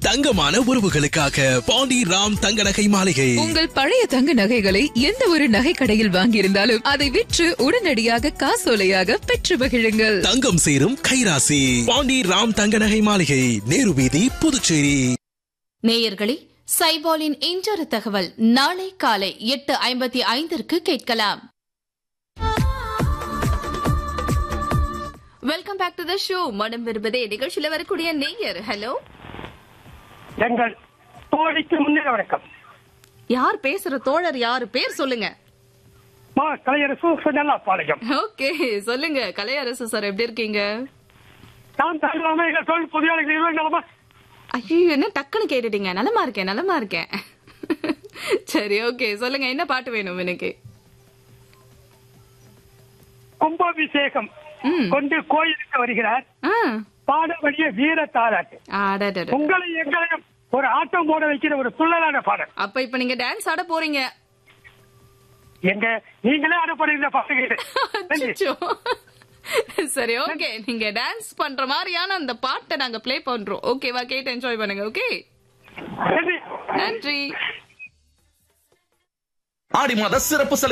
தங்கமான உறவுகளுக்காக பாண்டி ராம் தங்க நகை மாளிகை உங்கள் பழைய தங்க நகைகளை எந்த ஒரு நகை கடையில் வாங்கியிருந்தாலும் அதை விற்று உடனடியாக காசோலையாக பெற்று மகிழுங்கள் தங்கம் சேரும் கைராசி பாண்டி ராம் தங்க நகை மாளிகை நேரு வீதி புதுச்சேரி நேயர்களே சைபாலின் இன்றொரு தகவல் நாளை காலை எட்டு ஐம்பத்தி ஐந்திற்கு கேட்கலாம் welcome back to the show மனம் விரும்பதே நிகழ்ச்சியில வரக்கூடிய நேயர் ஹலோ எங்கள் தோழிக்கு முன்னே வணக்கம் யார் பேசுற தோழர் யாரு பேர் சொல்லுங்க மா கலையரசு நல்லா பாளையம் ஓகே சொல்லுங்க கலையரசு சார் எப்படி இருக்கீங்க நான் தகவலாம எங்கள் தொழில் பொதியாளர்கள் நலமா ஐயோ என்ன டக்குன்னு கேட்டுட்டீங்க நலமா இருக்கேன் நலமா இருக்கேன் சரி ஓகே சொல்லுங்க என்ன பாட்டு வேணும் எனக்கு கும்பாபிஷேகம் ம். கொண்டு கோயிலுக்கு வருகிறார் ஆ பாட வழிய வீர தாராட்டு ஆடாடா உங்களை எங்களையும் ஒரு ஆட்டம் போட வைக்கிற ஒரு துள்ளலான பாடல் அப்ப இப்ப நீங்க டான்ஸ் ஆட போறீங்க எங்க நீங்களே ஆட போறீங்க பாட்டுக்கு அச்சச்சோ. சரி ஓகே நீங்க டான்ஸ் பண்ற மாதிரியான அந்த பாட்டை நாங்க ப்ளே பண்றோம் ஓகேவா கேட்டு என்ஜாய் பண்ணுங்க ஓகே நன்றி நன்றி ஆடி மாத சிறப்பு சலுகை